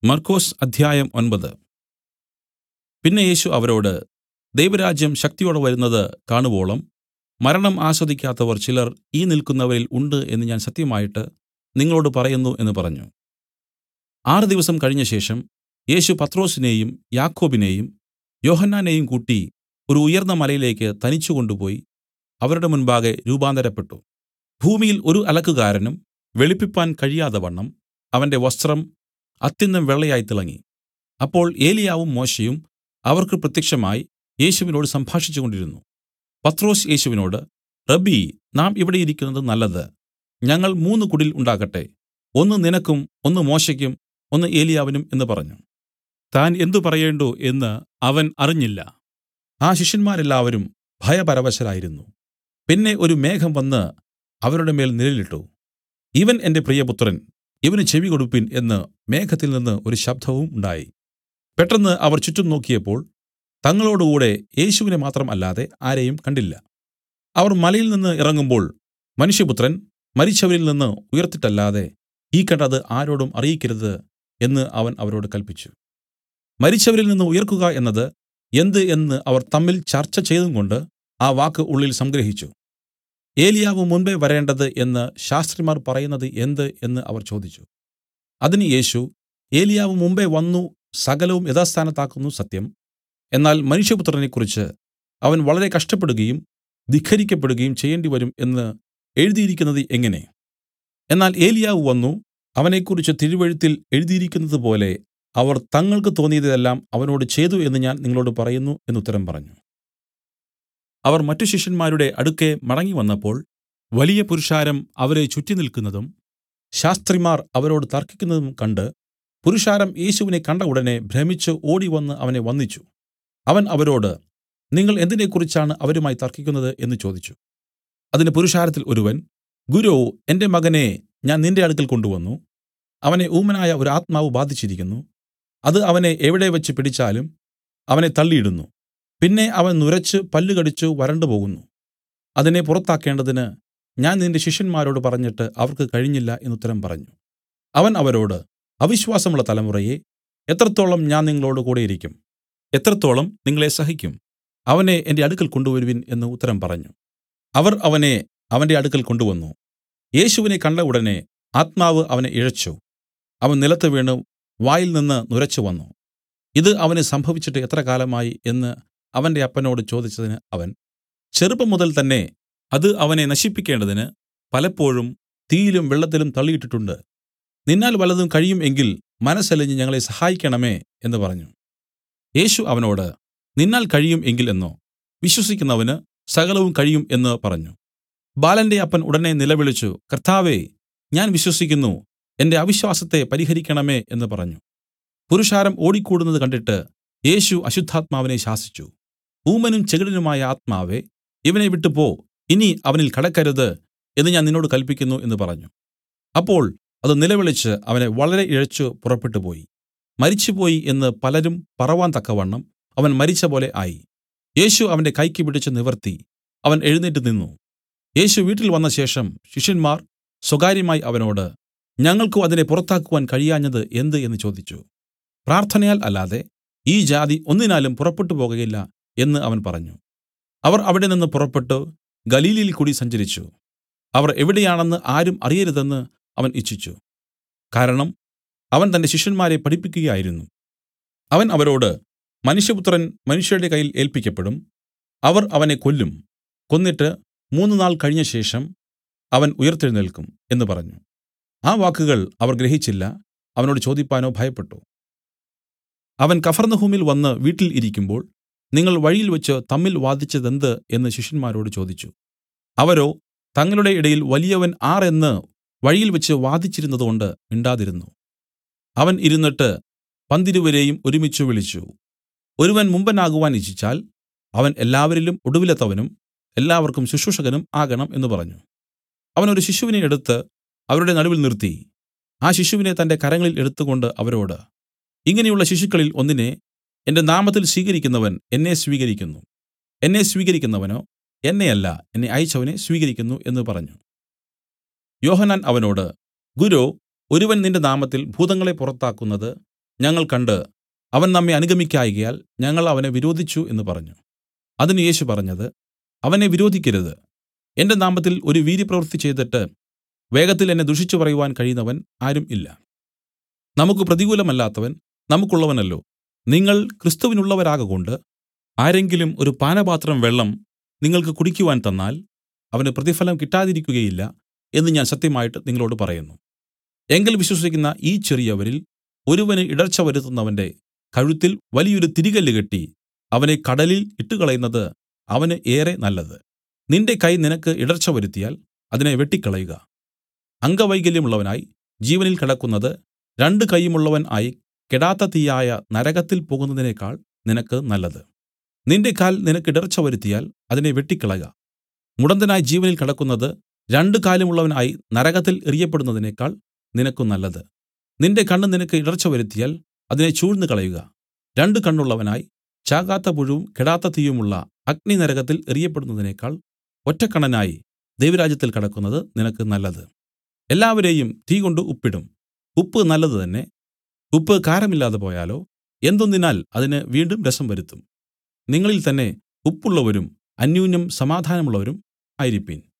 മർക്കൊസ് അധ്യായം ഒൻപത് പിന്നെ യേശു അവരോട് ദൈവരാജ്യം ശക്തിയോടെ വരുന്നത് കാണുവോളം മരണം ആസ്വദിക്കാത്തവർ ചിലർ ഈ നില്ക്കുന്നവരിൽ ഉണ്ട് എന്ന് ഞാൻ സത്യമായിട്ട് നിങ്ങളോടു പറയുന്നു എന്ന് പറഞ്ഞു ആറ് ദിവസം കഴിഞ്ഞശേഷം യേശു പത്രൊസിനെയും യാക്കോബിനെയും യോഹന്നാനെയും കൂട്ടി ഒരു ഉയർന്ന മലയിലേക്ക് തനിച്ചു കൊണ്ടുപോയി അവരുടെ മുൻപാകെ രൂപാന്തരപ്പെട്ടു ഭൂമിയിൽ ഒരു അലക്കുകാരനും വെളുപ്പിപ്പാൻ കഴിയാതവണ്ണം അവന്റെ വസ്ത്രം അത്യന്തം വെള്ളയായി തിളങ്ങി അപ്പോൾ ഏലിയാവും മോശെയും അവർക്ക് പ്രത്യക്ഷമായി യേശുവിനോട് സംഭാഷിച്ചുകൊണ്ടിരുന്നു പത്രൊസ് യേശുവിനോട് റബ്ബീ നാം ഇവിടെ ഇരിക്കുന്നത് നല്ലത് ഞങ്ങൾ മൂന്നു കുടിൽ ഉണ്ടാക്കട്ടെ ഒന്ന് നിനക്കും ഒന്ന് മോശെക്കും ഒന്ന് ഏലിയാവിനും എന്ന് പറഞ്ഞു താൻ എന്ത് പറയേണ്ടു എന്ന് അവൻ അറിഞ്ഞില്ല ആ ശിഷ്യന്മാരെല്ലാവരും ഭയപരവശരായിരുന്നു പിന്നെ ഒരു മേഘം വന്ന് അവരുടെ മേൽ നിഴലിട്ടു ഇവൻ എന്റെ പ്രിയപുത്രൻ ഇവന് ചെവികൊടുപ്പിൻ എന്ന് മേഘത്തിൽ നിന്ന് ഒരു ശബ്ദവും ഉണ്ടായി പെട്ടെന്ന് അവർ ചുറ്റും നോക്കിയപ്പോൾ തങ്ങളോടുകൂടെ യേശുവിനെ മാത്രം അല്ലാതെ ആരെയും കണ്ടില്ല അവർ മലയിൽ നിന്ന് ഇറങ്ങുമ്പോൾ മനുഷ്യപുത്രൻ മരിച്ചവരിൽ നിന്ന് ഉയിർത്തിട്ടല്ലാതെ ഈ കണ്ടത് ആരോടും അറിയിക്കരുത് എന്ന് അവൻ അവരോട് കല്പിച്ചു മരിച്ചവരിൽ നിന്ന് ഉയിർക്കുക എന്നത് എന്ത് എന്ന് അവർ തമ്മിൽ ചർച്ച ചെയ്തുംകൊണ്ട് ആ വാക്ക് ഉള്ളിൽ സംഗ്രഹിച്ചു ഏലിയാവ് മുമ്പെ വരേണ്ടത് എന്ന് ശാസ്ത്രിമാർ പറയുന്നത് എന്ത് എന്ന് അവർ ചോദിച്ചു അതിന് യേശു ഏലിയാവ് മുമ്പെ വന്നു സകലവും യഥാസ്ഥാനത്താക്കുന്നു സത്യം എന്നാൽ മനുഷ്യപുത്രനെക്കുറിച്ച് അവൻ വളരെ കഷ്ടപ്പെടുകയും ധിക്കരിക്കപ്പെടുകയും ചെയ്യേണ്ടിവരും എന്ന് എഴുതിയിരിക്കുന്നത് എങ്ങനെ എന്നാൽ ഏലിയാവ് വന്നു അവനെക്കുറിച്ച് തിരുവെഴുത്തിൽ എഴുതിയിരിക്കുന്നത് പോലെ അവർ തങ്ങൾക്ക് തോന്നിയതെല്ലാം അവനോട് ചെയ്തു എന്ന് ഞാൻ നിങ്ങളോട് പറയുന്നു എന്നുത്തരം പറഞ്ഞു അവർ മറ്റു ശിഷ്യന്മാരുടെ അടുക്കെ മടങ്ങിവന്നപ്പോൾ വലിയ പുരുഷാരം അവരെ ചുറ്റി നിൽക്കുന്നതും ശാസ്ത്രിമാർ അവരോട് തർക്കിക്കുന്നതും കണ്ട് പുരുഷാരം യേശുവിനെ കണ്ട ഉടനെ ഭ്രമിച്ചു ഓടിവന്ന് അവനെ വന്ദിച്ചു അവൻ അവരോട് നിങ്ങൾ എന്തിനെക്കുറിച്ചാണ് അവരുമായി തർക്കിക്കുന്നത് എന്ന് ചോദിച്ചു അതിന് പുരുഷാരത്തിൽ ഒരുവൻ ഗുരു എന്റെ മകനെ ഞാൻ നിന്റെ അടുക്കൽ കൊണ്ടുവന്നു അവനെ ഊമനായ ഒരു ആത്മാവ് ബാധിച്ചിരിക്കുന്നു അത് അവനെ എവിടെ വെച്ച് പിടിച്ചാലും അവനെ തള്ളിയിടുന്നു പിന്നെ അവൻ നുരച്ച് പല്ലുകടിച്ചു വരണ്ടുപോകുന്നു അതിനെ പുറത്താക്കേണ്ടതിന് ഞാൻ നിന്റെ ശിഷ്യന്മാരോട് പറഞ്ഞിട്ട് അവർക്ക് കഴിഞ്ഞില്ല എന്നുത്തരം പറഞ്ഞു അവൻ അവരോട് അവിശ്വാസമുള്ള തലമുറയെ എത്രത്തോളം ഞാൻ നിങ്ങളോട് കൂടെയിരിക്കും എത്രത്തോളം നിങ്ങളെ സഹിക്കും അവനെ എന്റെ അടുക്കൽ കൊണ്ടുവരുവിൻ എന്ന് ഉത്തരം പറഞ്ഞു അവർ അവനെ അവന്റെ അടുക്കൽ കൊണ്ടുവന്നു യേശുവിനെ കണ്ട ഉടനെ ആത്മാവ് അവനെ ഇഴച്ചു അവൻ നിലത്ത് വീണ് വായിൽ നിന്ന് നുരച്ചു വന്നു ഇത് അവന് സംഭവിച്ചിട്ട് എത്ര കാലമായി എന്ന് അവന്റെ അപ്പനോട് ചോദിച്ചതിന് അവൻ ചെറുപ്പം മുതൽ തന്നെ അത് അവനെ നശിപ്പിക്കേണ്ടതിന് പലപ്പോഴും തീയിലും വെള്ളത്തിലും തള്ളിയിട്ടിട്ടുണ്ട് നിന്നാൽ വല്ലതും കഴിയും എങ്കിൽ മനസ്സലിഞ്ഞ് ഞങ്ങളെ സഹായിക്കണമേ എന്ന് പറഞ്ഞു യേശു അവനോട് നിന്നാൽ കഴിയും എങ്കിൽ എന്നോ വിശ്വസിക്കുന്നവന് സകലവും കഴിയും എന്ന് പറഞ്ഞു ബാലന്റെ അപ്പൻ ഉടനെ നിലവിളിച്ചു കർത്താവേ ഞാൻ വിശ്വസിക്കുന്നു എന്റെ അവിശ്വാസത്തെ പരിഹരിക്കണമേ എന്ന് പറഞ്ഞു പുരുഷാരം ഓടിക്കൂടുന്നത് കണ്ടിട്ട് യേശു അശുദ്ധാത്മാവിനെ ശാസിച്ചു ഊമനും ചെകിടനുമായ ആത്മാവേ ഇവനെ വിട്ടുപോ ഇനി അവനിൽ കടക്കരുത് എന്ന് ഞാൻ നിന്നോട് കൽപ്പിക്കുന്നു എന്ന് പറഞ്ഞു അപ്പോൾ അത് നിലവിളിച്ച് അവനെ വളരെ ഇഴച്ചു പുറപ്പെട്ടുപോയി മരിച്ചുപോയി എന്ന് പലരും പറവാൻ തക്കവണ്ണം അവൻ മരിച്ച പോലെ ആയി യേശു അവന്റെ കൈക്ക് പിടിച്ച് നിവർത്തി അവൻ എഴുന്നേറ്റ് നിന്നു യേശു വീട്ടിൽ വന്ന ശേഷം ശിഷ്യന്മാർ സ്വകാര്യമായി അവനോട് ഞങ്ങൾക്കും അതിനെ പുറത്താക്കുവാൻ കഴിയാഞ്ഞത് എന്ത് എന്ന് ചോദിച്ചു പ്രാർത്ഥനയാൽ അല്ലാതെ ഈ ജാതി ഒന്നിനാലും പുറപ്പെട്ടു പോകയില്ല എന്ന് അവൻ പറഞ്ഞു അവർ അവിടെ നിന്ന് പുറപ്പെട്ടു ഗലീലയിൽ കൂടി സഞ്ചരിച്ചു അവർ എവിടെയാണെന്ന് ആരും അറിയരുതെന്ന് അവൻ ഇച്ഛിച്ചു കാരണം അവൻ തന്റെ ശിഷ്യന്മാരെ പഠിപ്പിക്കുകയായിരുന്നു അവൻ അവരോട് മനുഷ്യപുത്രൻ മനുഷ്യരുടെ കയ്യിൽ ഏൽപ്പിക്കപ്പെടും അവർ അവനെ കൊല്ലും കൊന്നിട്ട് മൂന്ന് നാൾ കഴിഞ്ഞ ശേഷം അവൻ ഉയിർത്തെഴുന്നേൽക്കും എന്ന് പറഞ്ഞു ആ വാക്കുകൾ അവർ ഗ്രഹിച്ചില്ല അവനോട് ചോദിപ്പാനോ ഭയപ്പെട്ടു അവൻ കഫർന്നഹൂമിൽ വന്ന് വീട്ടിൽ ഇരിക്കുമ്പോൾ നിങ്ങൾ വഴിയിൽ വെച്ച് തമ്മിൽ വാദിച്ചതെന്ത് എന്ന് ശിഷ്യന്മാരോട് ചോദിച്ചു അവരോ തങ്ങളുടെ ഇടയിൽ വലിയവൻ ആർ എന്ന് വഴിയിൽ വെച്ച് വാദിച്ചിരുന്നതുകൊണ്ട് മിണ്ടാതിരുന്നു അവൻ ഇരുന്നിട്ട് പന്തിരുവരെയും ഒരുമിച്ച് വിളിച്ചു ഒരുവൻ മുമ്പനാകുവാൻ ഇച്ഛിച്ചാൽ അവൻ എല്ലാവരിലും ഒടുവിലത്തവനും എല്ലാവർക്കും ശുശ്രൂഷകനും ആകണം എന്ന് പറഞ്ഞു അവൻ ഒരു ശിശുവിനെ എടുത്ത് അവരുടെ നടുവിൽ നിർത്തി ആ ശിശുവിനെ തന്റെ കരങ്ങളിൽ എടുത്തുകൊണ്ട് അവരോട് ഇങ്ങനെയുള്ള ശിശുക്കളിൽ ഒന്നിനെ എന്റെ നാമത്തിൽ സ്വീകരിക്കുന്നവൻ എന്നെ സ്വീകരിക്കുന്നു എന്നെ സ്വീകരിക്കുന്നവനോ എന്നെയല്ല എന്നെ അയച്ചവനെ സ്വീകരിക്കുന്നു എന്ന് പറഞ്ഞു യോഹന്നാൻ അവനോട് ഗുരോ ഒരുവൻ നിന്റെ നാമത്തിൽ ഭൂതങ്ങളെ പുറത്താക്കുന്നത് ഞങ്ങൾ കണ്ട് അവൻ നമ്മെ അനുഗമിക്കായ്കയാൽ ഞങ്ങൾ അവനെ വിരോധിച്ചു എന്ന് പറഞ്ഞു അതിന് യേശു പറഞ്ഞത് അവനെ വിരോധിക്കരുത് എന്റെ നാമത്തിൽ ഒരു വീര്യപ്രവൃത്തി ചെയ്തിട്ട് വേഗത്തിൽ എന്നെ ദുഷിച്ചു പറയുവാൻ കഴിയുന്നവൻ ആരും ഇല്ല നമുക്ക് പ്രതികൂലമല്ലാത്തവൻ നമുക്കുള്ളവനല്ലോ നിങ്ങൾ ക്രിസ്തുവിനുള്ളവരാകകൊണ്ട് ആരെങ്കിലും ഒരു പാനപാത്രം വെള്ളം നിങ്ങൾക്ക് കുടിക്കുവാൻ തന്നാൽ അവന് പ്രതിഫലം കിട്ടാതിരിക്കുകയില്ല എന്ന് ഞാൻ സത്യമായിട്ട് നിങ്ങളോട് പറയുന്നു എങ്കിൽ വിശ്വസിക്കുന്ന ഈ ചെറിയവരിൽ ഒരുവന് ഇടർച്ച വരുത്തുന്നവന്റെ കഴുത്തിൽ വലിയൊരു തിരികല്ല് കെട്ടി അവനെ കടലിൽ ഇട്ടുകളയുന്നത് അവന് ഏറെ നല്ലത് നിന്റെ കൈ നിനക്ക് ഇടർച്ച വരുത്തിയാൽ അതിനെ വെട്ടിക്കളയുക അംഗവൈകല്യമുള്ളവനായി ജീവനിൽ കിടക്കുന്നത് രണ്ട് കൈയുമുള്ളവൻ ആയി കെടാത്ത തീയായ നരകത്തിൽ പോകുന്നതിനേക്കാൾ നിനക്ക് നല്ലത് നിന്റെ കാൽ നിനക്ക് ഇടർച്ച വരുത്തിയാൽ അതിനെ വെട്ടിക്കളക മുടന്തനായി ജീവനിൽ കിടക്കുന്നത് രണ്ട് കാലുമുള്ളവനായി നരകത്തിൽ എറിയപ്പെടുന്നതിനേക്കാൾ നിനക്ക് നല്ലത് നിന്റെ കണ്ണ് നിനക്ക് ഇടർച്ച വരുത്തിയാൽ അതിനെ ചൂഴ്ന്നു കളയുക രണ്ട് കണ്ണുള്ളവനായി ചാകാത്ത പുഴുവും കെടാത്ത തീയുമുള്ള അഗ്നി നരകത്തിൽ എറിയപ്പെടുന്നതിനേക്കാൾ ഒറ്റക്കണ്ണനായി ദൈവരാജ്യത്തിൽ കടക്കുന്നത് നിനക്ക് നല്ലത് എല്ലാവരെയും തീ കൊണ്ട് ഉപ്പിടും ഉപ്പ് നല്ലത് തന്നെ ഉപ്പ് കാരമില്ലാതെ പോയാലോ എന്തൊന്നിനാൽ അതിന് വീണ്ടും രസം വരുത്തും നിങ്ങളിൽ തന്നെ ഉപ്പുള്ളവരും അന്യോന്യം സമാധാനമുള്ളവരും ആയിരിപ്പിൻ